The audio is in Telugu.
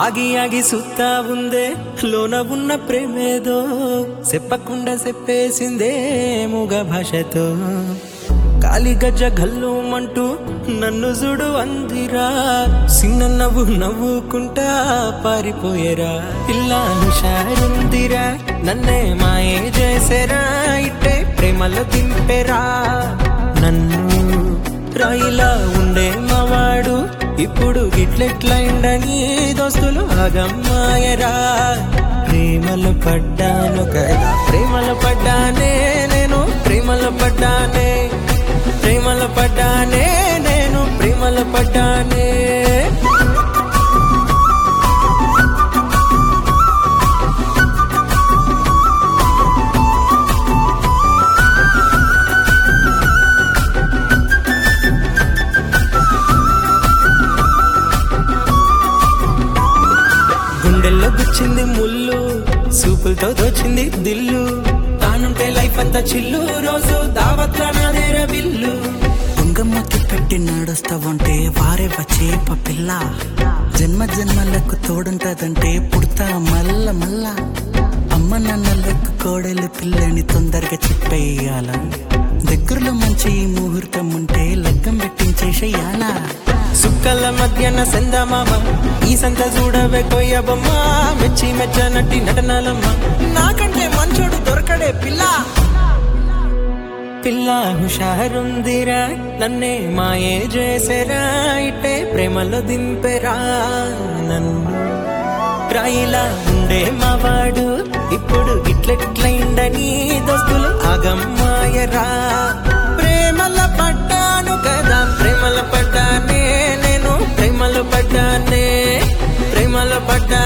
ఆగి ఆగి సుత్తా ఉందే లోన ఉన్న ప్రేమేదో చెప్పకుండా చెప్పేసిందే మూగ భాషతో కాలి గజ్జ గల్లుమంటూ నన్ను చూడు అందిరా సిన్న నవ్వు నవ్వుకుంటా పారిపోయేరా ఇల్లాను షారుందిరా నన్నే మాయే చేసేరా ఇట్టే ప్రేమలో దింపెరా నన్ను రాయిలా ఉండే మావాడు ఇప్పుడు గిట్లెట్లయిండని దోస్తులు ఆగమ్మాయరా ప్రేమలో పడ్డాను కదా ప్రేమలో పడ్డానే నేను ప్రేమలో పడ్డానే ప్రేమలో పడ్డానే నేను ప్రేమలో పడ్డానే గుండెల్లో గుచ్చింది ముళ్ళు సూపులతో దోచింది దిల్లు తానుంటే లైఫ్ అంతా చిల్లు రోజు దావత్ల నాదేర బిల్లు తుంగమ్మకి పెట్టి నడుస్తావంటే వారే వచ్చే పిల్ల జన్మ జన్మలకు తోడుంటదంటే పుడతా మల్ల మల్ల అమ్మ నాన్నలకు కోడలి పిల్లని తొందరగా చెప్పేయాల దగ్గరలో మంచి ముహూర్తం ఉంటే లగ్గం పెట్టించేసేయాల సుక్కల మధ్యన సందమామ ఈ సంత చూడవే కొయ్యబమ్మ మెచ్చి మెచ్చనట్టి నటనలమ్మ నాకంటే మంచోడు దొరకడే పిల్ల పిల్ల హుషారుందిరా నన్నే మాయే చేసేరా ఇట్టే ప్రేమలో దింపెరా నన్ను రాయిలా ఉండే మావాడు ఇప్పుడు ఇట్లెట్లయిండని దోస్తులు ఆగమ్మాయరా ప్రేమల పడ్డాను కదా ప్రేమల పడ్డానే నేను ప్రేమల పడ్డానే ప్రేమల పడ్డా